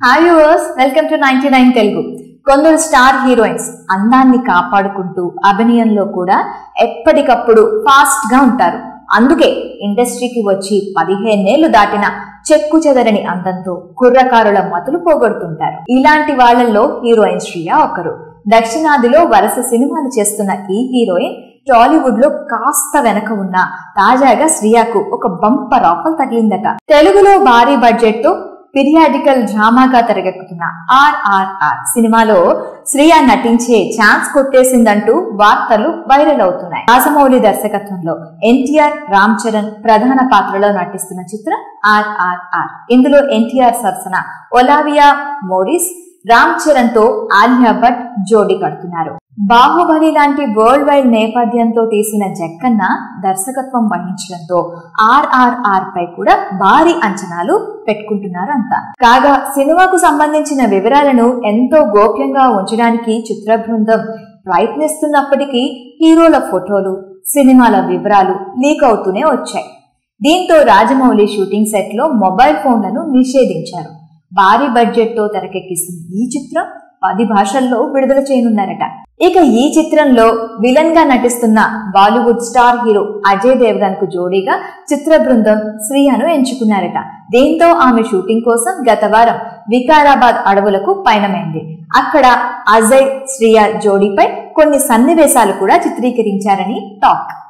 hi viewers welcome to ninety nine Telugu కొందరు star heroines అందాన్ని కాపాడుకుంటూ అభినయంలో కూడా ఎప్పటికప్పుడు ఫాస్ట్ గా ఉంటారు అందుకే ఇండస్ట్రీకి వచ్చి పదిహేనేళ్లు దాటిన చెక్కు చెదరని అందంతో కుర్రకారుల మతులు పోగొడుతుంటారు ఇలాంటి వాళ్ళల్లో హీరోయిన్ శ్రియ ఒకరు దక్షిణాదిలో వరుస సినిమాలు చేస్తున్న ఈ హీరోయిన్ టాలీవుడ్ లో కాస్త వెనక ఉన్న తాజాగా శ్రియాకు ఒక బంపర్ ఆఫర్ తగిలిందట తెలుగులో భారీ బడ్జెట్ తో పిరియాడికల్ డ్రామాగా తెరకెక్కుతున్న ఆర్ఆర్ఆర్ సినిమాలో శ్రియా నటించే ఛాన్స్ కొట్టేసిందంటూ వార్తలు వైరల్ అవుతున్నాయి రాజమౌళి దర్శకత్వంలో ఎన్టీఆర్ రామ్ చరణ్ ప్రధాన పాత్రలో నటిస్తున్న చిత్రం ఆర్ఆర్ఆర్ ఇందులో ఎన్టీఆర్ సరసన ఒలావియా మోరిస్ రామ్ చరణ్ తో ఆలియా భట్ జోడీ కడుతున్నారు బాహుబలి లాంటి వరల్డ్ వైడ్ నేపథ్యంతో తీసిన జక్కన్న దర్శకత్వం వహించడంతో ఆర్ఆర్ఆర్ పై కూడా భారీ అంచనాలు పెట్టుకుంటున్నారు అంతా కాగా సినిమాకు సంబంధించిన వివరాలను ఎంతో గోప్యంగా ఉంచడానికి చిత్ర బృందం ప్రయత్నిస్తున్నప్పటికీ హీరోల ఫోటోలు సినిమాల వివరాలు లీక్ అవుతూనే వచ్చాయి దీంతో రాజమౌళి షూటింగ్ సెట్ లో మొబైల్ ఫోన్లను నిషేధించారు భారీ బడ్జెట్ తో తెరకెక్కిస్తున్న ఈ చిత్రం పది భాషల్లో విడుదల చేయనున్నారట ఇక ఈ చిత్రంలో విలన్ గా నటిస్తున్న Bollywood star hero Ajay Devgan కు జోడీగా చిత్ర బృందం శ్రీయను ఎంచుకున్నారట దీంతో ఆమె షూటింగ్ కోసం గత వారం వికారాబాద్ అడవులకు పయనమైంది అక్కడ అజయ్ శ్రియ జోడీపై కొన్ని సన్నివేశాలు కూడా చిత్రీకరించారని టాక్